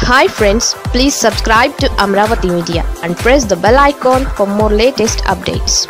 hi friends please subscribe to Amaravati media and press the bell icon for more latest updates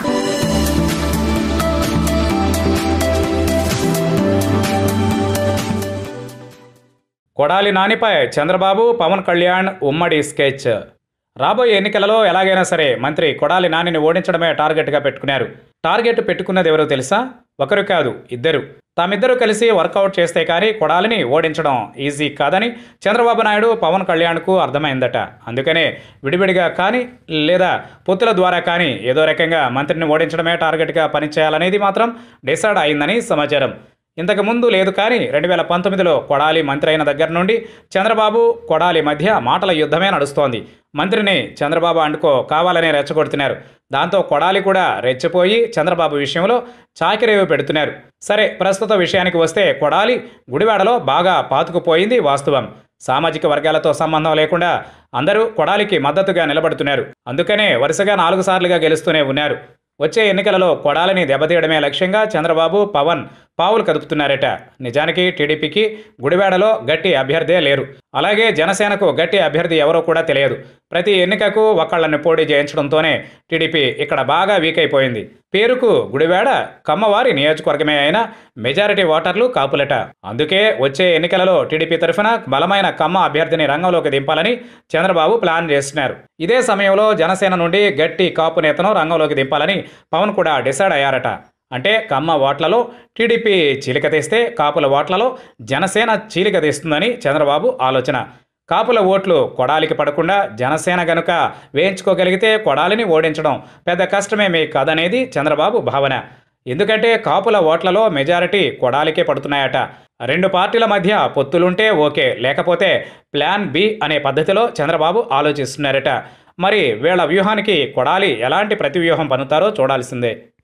Kodali నానిపై చంద్రబాబు పవన్ కళ్యాణ్ ఉమ్మడి sketch రాబోయే ఎన్నికలలో ఎలాగైనా సరే మంత్రి కొడాలి నానిని ఓడించడమే టార్గెట్గా పెట్టుకున్నారు టార్గెట్ పెట్టుకున్నది ఎవరో తెలుసా ఒకరు కాదు ఇద్దరు తామిద్దరూ కలిసి వర్కౌట్ చేస్తే కానీ కొడాలిని ఓడించడం ఈజీ కాదని చంద్రబాబు నాయుడు పవన్ కళ్యాణ్కు అర్థమైందట అందుకనే విడివిడిగా కానీ లేదా పొత్తుల ద్వారా కానీ ఏదో రకంగా మంత్రిని ఓడించడమే టార్గెట్గా పనిచేయాలనేది మాత్రం డిసైడ్ అయిందని సమాచారం ఇంతకు ముందు లేదు కానీ రెండు వేల పంతొమ్మిదిలో కొడాలి మంత్రి అయిన దగ్గర నుండి చంద్రబాబు కొడాలి మధ్య మాటల యుద్ధమే నడుస్తోంది మంత్రిని చంద్రబాబు అండుకో కావాలనే రెచ్చగొడుతున్నారు దాంతో కొడాలి కూడా రెచ్చిపోయి చంద్రబాబు విషయంలో చాకిరేవి పెడుతున్నారు సరే ప్రస్తుత విషయానికి వస్తే కొడాలి గుడివాడలో బాగా పాతుకుపోయింది వాస్తవం సామాజిక వర్గాలతో సంబంధం లేకుండా అందరూ కొడాలికి మద్దతుగా నిలబడుతున్నారు అందుకనే వరుసగా నాలుగు సార్లుగా గెలుస్తూనే ఉన్నారు వచ్చే ఎన్నికలలో కొడాలని దెబ్బతీయడమే లక్ష్యంగా చంద్రబాబు పవన్ పావులు కదుపుతున్నారట నిజానికి టీడీపీకి గుడివాడలో గట్టి అభ్యర్థే లేరు అలాగే జనసేనకు గట్టి అభ్యర్థి ఎవరో కూడా తెలియదు ప్రతి ఎన్నికకు ఒకళ్ళని పోటీ చేయించడంతోనే టీడీపీ ఇక్కడ బాగా వీక్ అయిపోయింది పేరుకు గుడివాడ కమ్మవారి నియోజకవర్గమే అయినా మెజారిటీ ఓటర్లు కాపులట అందుకే వచ్చే ఎన్నికలలో టీడీపీ తరఫున బలమైన కమ్మ అభ్యర్థిని రంగంలోకి దింపాలని చంద్రబాబు ప్లాన్ చేస్తున్నారు ఇదే సమయంలో జనసేన నుండి గట్టి కాపు నేతను రంగంలోకి దింపాలని పవన్ కూడా డిసైడ్ అయ్యారట అంటే కమ్మ ఓట్లలో టీడీపీ చీలిక తీస్తే కాపుల ఓట్లలో జనసేన చీలిక తీస్తుందని చంద్రబాబు ఆలోచన కాపుల ఓట్లు కొడాలికి పడకుండా జనసేన గనుక వేయించుకోగలిగితే కొడాలిని ఓడించడం పెద్ద కష్టమేమీ కాదనేది చంద్రబాబు భావన ఎందుకంటే కాపుల ఓట్లలో మెజారిటీ కొడాలికే పడుతున్నాయట రెండు పార్టీల మధ్య పొత్తులుంటే ఓకే లేకపోతే ప్లాన్ బి అనే పద్ధతిలో చంద్రబాబు ఆలోచిస్తున్నారట మరి వీళ్ళ వ్యూహానికి కొడాలి ఎలాంటి ప్రతివ్యూహం పన్నుతారో చూడాల్సిందే